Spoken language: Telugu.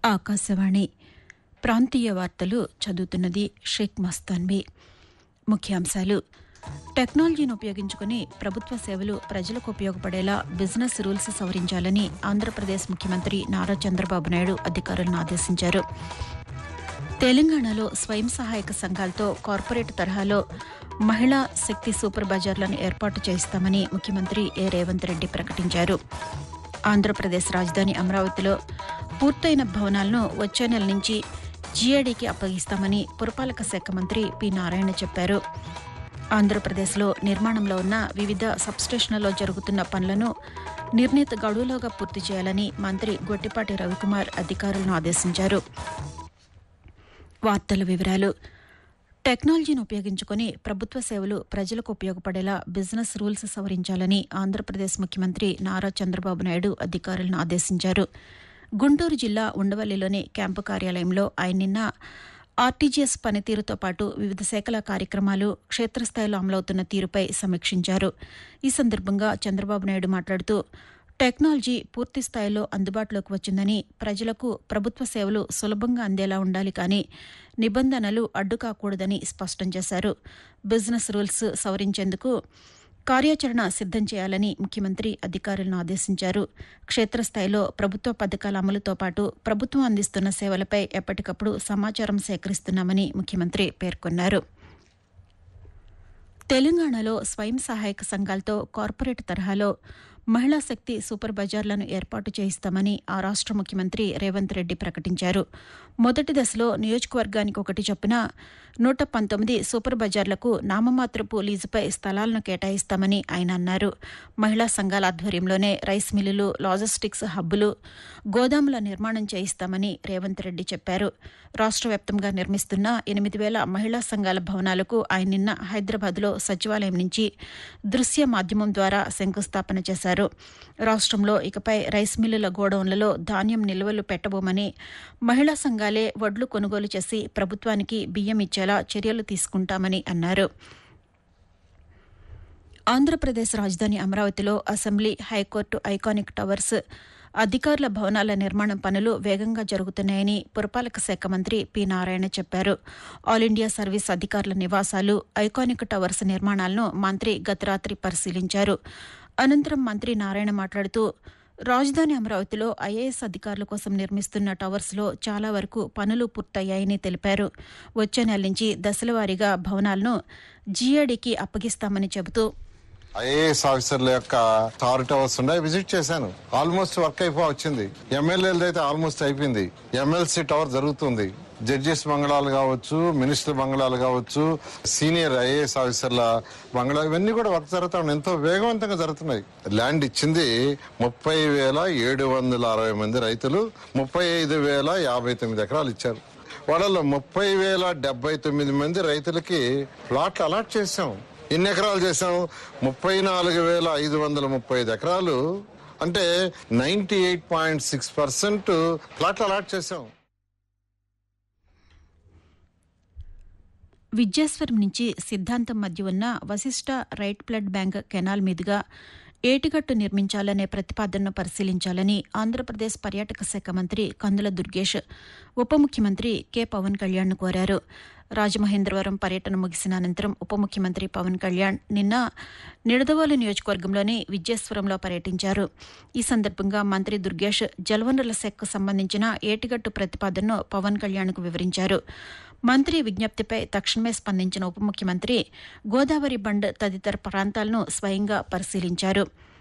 ఆకాశవాణి ప్రాంతీయ వార్తలు చదువుతున్నది షేక్ మస్తాన్బీ ముఖ్యాంశాలు టెక్నాలజీని ఉపయోగించుకుని ప్రభుత్వ సేవలు ప్రజలకు ఉపయోగపడేలా బిజినెస్ రూల్స్ సవరించాలని ఆంధ్రప్రదేశ్ ముఖ్యమంత్రి నారా చంద్రబాబు నాయుడు అధికారులను ఆదేశించారు తెలంగాణలో స్వయం సహాయక సంఘాలతో కార్పొరేట్ తరహాలో మహిళా శక్తి సూపర్ బజార్లను ఏర్పాటు చేస్తామని ముఖ్యమంత్రి ఏ రేవంత్ రెడ్డి ప్రకటించారు ఆంధ్రప్రదేశ్ రాజధాని అమరావతిలో పూర్తయిన భవనాలను వచ్చే నెల నుంచి జీఏడీకి అప్పగిస్తామని పురపాలక శాఖ మంత్రి పి నారాయణ చెప్పారు ఆంధ్రప్రదేశ్లో నిర్మాణంలో ఉన్న వివిధ సబ్స్టేషన్లలో జరుగుతున్న పనులను నిర్ణీత గడువులోగా పూర్తి చేయాలని మంత్రి గొట్టిపాటి రవికుమార్ అధికారులను ఆదేశించారు వార్తల వివరాలు టెక్నాలజీని ఉపయోగించుకుని ప్రభుత్వ సేవలు ప్రజలకు ఉపయోగపడేలా బిజినెస్ రూల్స్ సవరించాలని ఆంధ్రప్రదేశ్ ముఖ్యమంత్రి నారా చంద్రబాబు నాయుడు అధికారులను ఆదేశించారు గుంటూరు జిల్లా ఉండవల్లిలోని క్యాంపు కార్యాలయంలో ఆయన నిన్న ఆర్టీజీఎస్ పనితీరుతో పాటు వివిధ శాఖల కార్యక్రమాలు క్షేత్రస్థాయిలో అమలవుతున్న తీరుపై సమీక్షించారు ఈ సందర్భంగా చంద్రబాబు నాయుడు మాట్లాడుతూ టెక్నాలజీ పూర్తి స్థాయిలో అందుబాటులోకి వచ్చిందని ప్రజలకు ప్రభుత్వ సేవలు సులభంగా అందేలా ఉండాలి కానీ నిబంధనలు అడ్డు కాకూడదని స్పష్టం చేశారు బిజినెస్ రూల్స్ సవరించేందుకు కార్యాచరణ సిద్దం చేయాలని ముఖ్యమంత్రి అధికారులను ఆదేశించారు క్షేత్రస్థాయిలో ప్రభుత్వ పథకాల అమలుతో పాటు ప్రభుత్వం అందిస్తున్న సేవలపై ఎప్పటికప్పుడు సమాచారం సేకరిస్తున్నామని ముఖ్యమంత్రి పేర్కొన్నారు తెలంగాణలో స్వయం సహాయక సంఘాలతో కార్పొరేట్ తరహాలో మహిళా శక్తి సూపర్ బజార్లను ఏర్పాటు చేయిస్తామని ఆ రాష్ట ముఖ్యమంత్రి రేవంత్ రెడ్డి ప్రకటించారు మొదటి దశలో నియోజకవర్గానికి ఒకటి చొప్పున నూట పంతొమ్మిది సూపర్ బజార్లకు నామమాత్రపు లీజుపై స్థలాలను కేటాయిస్తామని ఆయన అన్నారు మహిళా సంఘాల ఆధ్వర్యంలోనే రైస్ మిల్లులు లాజిస్టిక్స్ హబ్బులు గోదాముల నిర్మాణం చేయిస్తామని రేవంత్ రెడ్డి చెప్పారు రాష్ట వ్యాప్తంగా నిర్మిస్తున్న ఎనిమిది వేల మహిళా సంఘాల భవనాలకు ఆయన నిన్న హైదరాబాద్లో సచివాలయం నుంచి దృశ్య మాధ్యమం ద్వారా శంకుస్థాపన చేశారు రాష్ట్రంలో ఇకపై రైస్ మిల్లుల గోడౌన్లలో ధాన్యం నిల్వలు పెట్టబోమని మహిళా సంఘాలే వడ్లు కొనుగోలు చేసి ప్రభుత్వానికి బియ్యం ఇచ్చేలా చర్యలు తీసుకుంటామని అన్నారు ఆంధ్రప్రదేశ్ రాజధాని అమరావతిలో అసెంబ్లీ హైకోర్టు ఐకానిక్ టవర్స్ అధికారుల భవనాల నిర్మాణం పనులు వేగంగా జరుగుతున్నాయని పురపాలక శాఖ మంత్రి పి నారాయణ చెప్పారు ఆల్ ఇండియా సర్వీస్ అధికారుల నివాసాలు ఐకానిక్ టవర్స్ నిర్మాణాలను మంత్రి గత రాత్రి పరిశీలించారు అనంతరం మంత్రి నారాయణ మాట్లాడుతూ రాజధాని అమరావతిలో ఐఏఎస్ అధికారుల కోసం నిర్మిస్తున్న టవర్స్లో చాలా వరకు పనులు పూర్తయ్యాయని తెలిపారు వచ్చే నెల నుంచి దశలవారీగా భవనాలను జీఏడీకి అప్పగిస్తామని చెబుతూ ఐఏఎస్ ఆఫీసర్ల యొక్క టార్ టవర్స్ ఉన్నాయి విజిట్ చేశాను ఆల్మోస్ట్ వర్క్ అయిపో వచ్చింది ఎమ్మెల్యేలది అయితే ఆల్మోస్ట్ అయిపోయింది ఎమ్మెల్సీ టవర్ జరుగుతుంది జడ్జెస్ బంగళాలు కావచ్చు మినిస్టర్ బంగళాలు కావచ్చు సీనియర్ ఐఏఎస్ ఆఫీసర్ల బంగళా ఇవన్నీ కూడా వర్క్ జరుగుతా ఉన్నాయి ఎంతో వేగవంతంగా జరుగుతున్నాయి ల్యాండ్ ఇచ్చింది ముప్పై వేల ఏడు వందల అరవై మంది రైతులు ముప్పై ఐదు వేల యాభై తొమ్మిది ఎకరాలు ఇచ్చారు వాళ్ళలో ముప్పై వేల డెబ్బై తొమ్మిది మంది రైతులకి ప్లాట్లు అలాట్ చేశాం ఎన్ని ఎకరాలు చేసాం ముప్పై నాలుగు వేల ఐదు వందల ముప్పై ఐదు ఎకరాలు అంటే ninety eight point six percent ప్లాట్లు అలాట్ చేసాం విద్యాస్వరం నుంచి సిద్ధాంతం మధ్య ఉన్న Vasishta right blood bank canal మీదుగా ఏటిగట్టు నిర్మించాలనే ప్రతిపాదనను పరిశీలించాలని ఆంధ్రప్రదేశ్ పర్యాటక శాఖ మంత్రి కందుల దుర్గేష్ ఉప ముఖ్యమంత్రి కె పవన్ కళ్యాణ్ కోరారు రాజమహేంద్రవరం పర్యటన ముగిసిన అనంతరం ఉప ముఖ్యమంత్రి పవన్ కళ్యాణ్ నిన్న నిడదవోలు నియోజకవర్గంలోని విద్యేశ్వరంలో పర్యటించారు ఈ సందర్భంగా మంత్రి దుర్గేష్ జలవనరుల శాఖకు సంబంధించిన ఏటిగట్టు ప్రతిపాదనను పవన్ కళ్యాణ్కు వివరించారు మంత్రి విజ్ఞప్తిపై తక్షణమే స్పందించిన ఉప ముఖ్యమంత్రి గోదావరి బండ్ తదితర ప్రాంతాలను స్వయంగా పరిశీలించారు